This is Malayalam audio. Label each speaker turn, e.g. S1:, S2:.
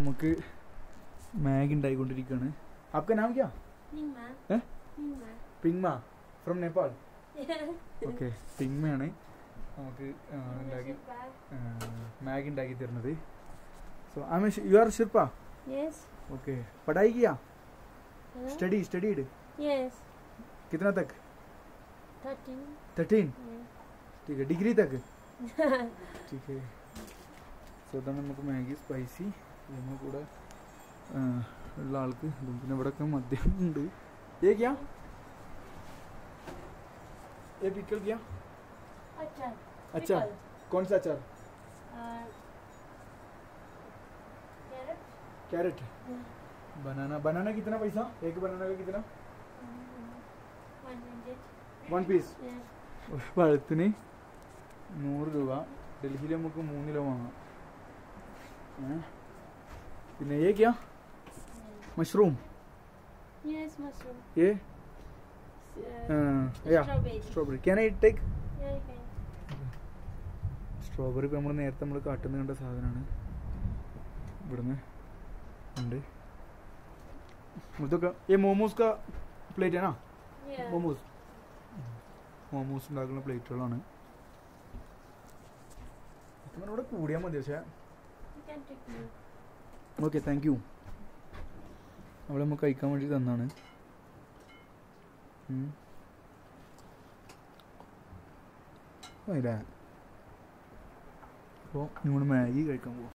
S1: നമുക്ക് മാഗി ഉണ്ടായിക്കൊണ്ടിരിക്കുകയാണ് आपका नाम क्या
S2: Ningma.
S1: Eh?
S2: Ningma.
S1: Pingma from Nepal
S2: Yeah.
S1: Okay പിങ്മയാണ് നമുക്ക് ആ, ഉണ്ടാക്കി മാഗി ഉണ്ടാക്കി തരുന്നത് സോ ആമേ you are Sherpa
S2: Yes.
S1: Okay पढ़ाई किया
S2: Hello?
S1: Study studied
S2: Yes.
S1: कितना तक
S2: Thirteen.
S1: Thirteen
S2: Yeah.
S1: ठीक है डिग्री तक ठीक है സോ ഇതാണ് നമുക്ക് മാഗി സ്പൈസി ഇതിന് കൂടെ ആ, ഉള്ള ആൾക്ക് ഇതും പിന്നെ ഇവിടെ ഒക്കെ മദ്യം ഉണ്ട് ഏ ക്യാ ഏ പിക്കൽ ക്യാ
S2: Achar.
S1: अच्छा
S2: Pickle.
S1: कौन सा अचार
S2: Uh, carrot.
S1: Carrot
S2: Yeah.
S1: Banana banana कितना पैसा एक बनाना का कितना
S2: Um, one hundred.
S1: One piece
S2: Yeah.
S1: ഒരു പഴത്തിന് നൂറ് രൂപ ഡൽഹിയിൽ നമുക്ക് മൂന്ന് കിലോ വാങ്ങാം ഏ? പിന്നെ ഏ ക്യാ
S2: Yeah.
S1: Mushroom
S2: Yes, mushroom.
S1: ഏ
S2: Uh,
S1: യാ
S2: strawberry.
S1: Strawberry can I take
S2: Yeah, you can.
S1: Strawberry ഇപ്പം നമ്മൾ നേരത്തെ നമ്മൾ കാട്ടുന്ന കണ്ട സാധനമാണ് ഇവിടുന്ന് ഉണ്ട് ഇതൊക്കെ ഏ മോമോസ് കാ പ്ലേറ്റ് ആണോ
S2: Yeah.
S1: മോമോസ് മോമോസ് ഉണ്ടാക്കുന്ന പ്ലേറ്റുകളാണ് ഇങ്ങനെ ഇവിടെ കൂടിയാൽ മതി പക്ഷേ
S2: You can take me.
S1: Okay thank you അവിടെ നമുക്ക് കഴിക്കാൻ വേണ്ടി തന്നാണ് അപ്പോൾ നമ്മൾ മാഗി കഴിക്കാൻ പോകും